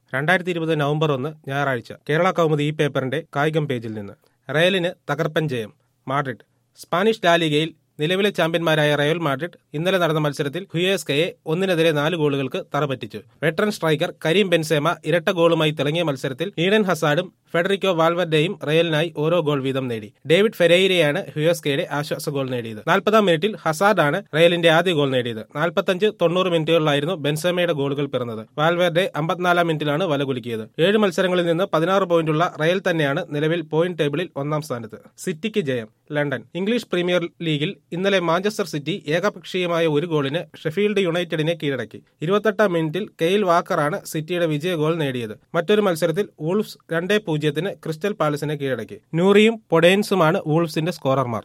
രണ്ടായിരത്തി ഇരുപത് നവംബർ ഒന്ന് ഞായറാഴ്ച കേരള കൗമുദി ഈ പേപ്പറിന്റെ കായികം പേജിൽ നിന്ന് റയലിന് തകർപ്പൻ ജയം മാഡ്രിഡ് സ്പാനിഷ് ലാലിഗയിൽ നിലവിലെ ചാമ്പ്യന്മാരായ റയൽ മാഡ്രിഡ് ഇന്നലെ നടന്ന മത്സരത്തിൽ ഹുയേസ്കയെ ഒന്നിനെതിരെ നാല് ഗോളുകൾക്ക് തറപറ്റിച്ചു വെറ്ററൻ സ്ട്രൈക്കർ കരീം ബെൻസേമ ഇരട്ട ഗോളുമായി തിളങ്ങിയ മത്സരത്തിൽ ഈഡൻ ഹസാഡും ഫെഡറിക്കോ വാൽവർഡേയും റയലിനായി ഓരോ ഗോൾ വീതം നേടി ഡേവിഡ് ഫെരൈരയാണ് ഹുയേസ്കയുടെ ആശ്വാസ ഗോൾ നേടിയത് നാൽപ്പതാം മിനിറ്റിൽ ഹസാഡാണ് റയലിന്റെ ആദ്യ ഗോൾ നേടിയത് നാൽപ്പത്തഞ്ച് തൊണ്ണൂറ് മിനിറ്റുകളിലായിരുന്നു ബെൻസേമയുടെ ഗോളുകൾ പിറന്നത് വാൽവേർഡെ അമ്പത്തിനാലാം മിനിറ്റിലാണ് വല കുലുക്കിയത് ഏഴ് മത്സരങ്ങളിൽ നിന്ന് പതിനാറ് പോയിന്റുള്ള റയൽ തന്നെയാണ് നിലവിൽ പോയിന്റ് ടേബിളിൽ ഒന്നാം സ്ഥാനത്ത് സിറ്റിക്ക് ജയം ലണ്ടൻ ഇംഗ്ലീഷ് പ്രീമിയർ ലീഗിൽ ഇന്നലെ മാഞ്ചസ്റ്റർ സിറ്റി ഏകപക്ഷീയമായ ഒരു ഗോളിന് ഷെഫീൽഡ് യുണൈറ്റഡിനെ കീഴടക്കി ഇരുപത്തെട്ടാം മിനിറ്റിൽ കെയിൽ വാക്കറാണ് സിറ്റിയുടെ വിജയ ഗോൾ നേടിയത് മറ്റൊരു മത്സരത്തിൽ വൂൾഫ്സ് രണ്ടേ പൂജ്യത്തിന് ക്രിസ്റ്റൽ പാലസിനെ കീഴടക്കി നൂറിയും പൊഡേൻസുമാണ് വൂൾഫ്സിന്റെ സ്കോറർമാർ